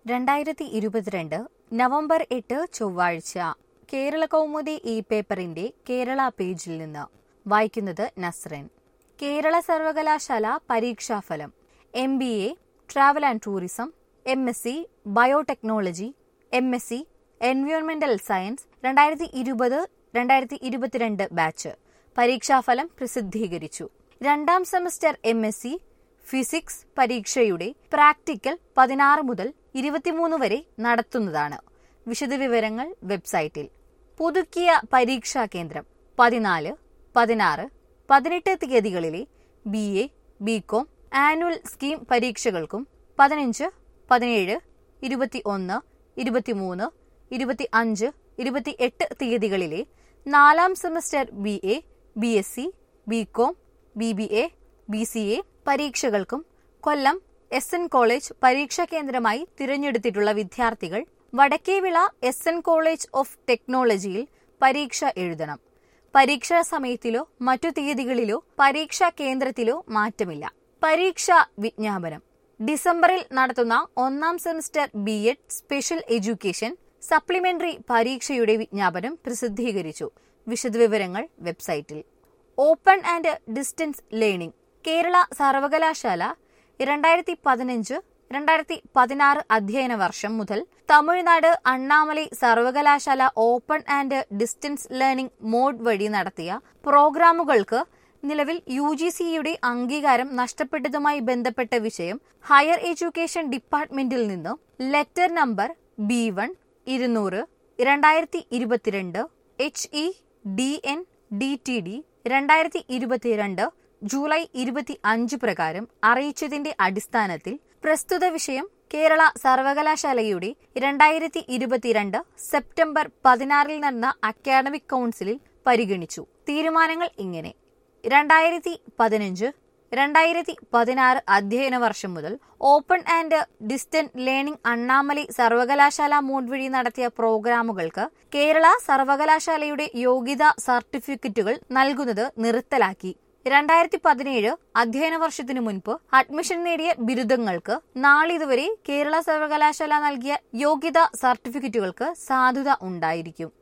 രണ്ടായിരത്തി ഇരുപത്തിരണ്ട് നവംബർ എട്ട് ചൊവ്വാഴ്ച കേരള കൗമുദി ഈ പേപ്പറിന്റെ കേരള പേജിൽ നിന്ന് വായിക്കുന്നത് നസ്രൻ കേരള സർവകലാശാല പരീക്ഷാഫലം M B A travel and tourism M S C biotechnology M S C എൻവയോൺമെന്റൽ സയൻസ് രണ്ടായിരത്തി ഇരുപത് രണ്ടായിരത്തി ഇരുപത്തിരണ്ട് ബാച്ച് പരീക്ഷാഫലം പ്രസിദ്ധീകരിച്ചു രണ്ടാം semester M S C physics പരീക്ഷയുടെ പ്രാക്ടിക്കൽ പതിനാറ് മുതൽ ഇരുപത്തിമൂന്ന് വരെ നടത്തുന്നതാണ് വിശദവിവരങ്ങൾ വെബ്സൈറ്റിൽ പുതുക്കിയ പരീക്ഷാ കേന്ദ്രം പതിനാല് പതിനാറ് പതിനെട്ട് തീയതികളിലെ B A B com annual scheme പരീക്ഷകൾക്കും പതിനഞ്ച് പതിനേഴ് ഇരുപത്തി ഒന്ന് ഇരുപത്തിമൂന്ന് ഇരുപത്തി അഞ്ച് ഇരുപത്തി എട്ട് തീയതികളിലെ നാലാം semester B A B S C B com B B A B C A പരീക്ഷകൾക്കും കൊല്ലം എസ് എൻ കോളേജ് പരീക്ഷാ കേന്ദ്രമായി തിരഞ്ഞെടുത്തിട്ടുള്ള വിദ്യാർത്ഥികൾ Vadakkevila S N college of ടെക്നോളജിയിൽ പരീക്ഷ എഴുതണം പരീക്ഷാ സമയത്തിലോ മറ്റു തീയതികളിലോ പരീക്ഷാ കേന്ദ്രത്തിലോ മാറ്റമില്ല പരീക്ഷാ വിജ്ഞാപനം ഡിസംബറിൽ നടത്തുന്ന ഒന്നാം semester B Ed special education supplementary പരീക്ഷയുടെ വിജ്ഞാപനം പ്രസിദ്ധീകരിച്ചു വിശദവിവരങ്ങൾ വെബ്സൈറ്റിൽ open and distance learning Kerala സർവകലാശാല രണ്ടായിരത്തി പതിനഞ്ച് രണ്ടായിരത്തി പതിനാറ് അധ്യയന വർഷം മുതൽ തമിഴ്നാട് അണ്ണാമലൈ സർവകലാശാല open and distance learning mode വഴി നടത്തിയ പ്രോഗ്രാമുകൾക്ക് നിലവിൽ യു ജി സിയുടെ അംഗീകാരം നഷ്ടപ്പെട്ടതുമായി ബന്ധപ്പെട്ട വിഷയം ഹയർ എഡ്യൂക്കേഷൻ ഡിപ്പാർട്ട്മെന്റിൽ നിന്ന് ലെറ്റർ നമ്പർ ബി വൺ ഇരുന്നൂറ് രണ്ടായിരത്തി ഇരുപത്തിരണ്ട് H E D N D T D രണ്ടായിരത്തി ഇരുപത്തിരണ്ട് ജൂലൈ ഇരുപത്തി അഞ്ച് പ്രകാരം അറിയിച്ചതിന്റെ അടിസ്ഥാനത്തിൽ പ്രസ്തുത വിഷയം കേരള സർവകലാശാലയുടെ രണ്ടായിരത്തി ഇരുപത്തിരണ്ട് സെപ്റ്റംബർ പതിനാറിൽ നടന്ന അക്കാഡമിക് കൗൺസിലിൽ പരിഗണിച്ചു തീരുമാനങ്ങൾ ഇങ്ങനെ രണ്ടായിരത്തി പതിനഞ്ച് രണ്ടായിരത്തി പതിനാറ് അധ്യയന വർഷം മുതൽ open and distant learning Annamalai സർവകലാശാല മോഡ് വഴി നടത്തിയ പ്രോഗ്രാമുകൾക്ക് കേരള സർവകലാശാലയുടെ യോഗ്യതാ സർട്ടിഫിക്കറ്റുകൾ നൽകുന്നത് നിർത്തലാക്കി രണ്ടായിരത്തി പതിനേഴ് അധ്യയന വർഷത്തിനു മുൻപ് അഡ്മിഷൻ നേടിയ ബിരുദങ്ങൾക്ക് നാളിതുവരെ കേരള സർവകലാശാല നൽകിയ യോഗ്യതാ സർട്ടിഫിക്കറ്റുകൾക്ക് സാധുത ഉണ്ടായിരിക്കും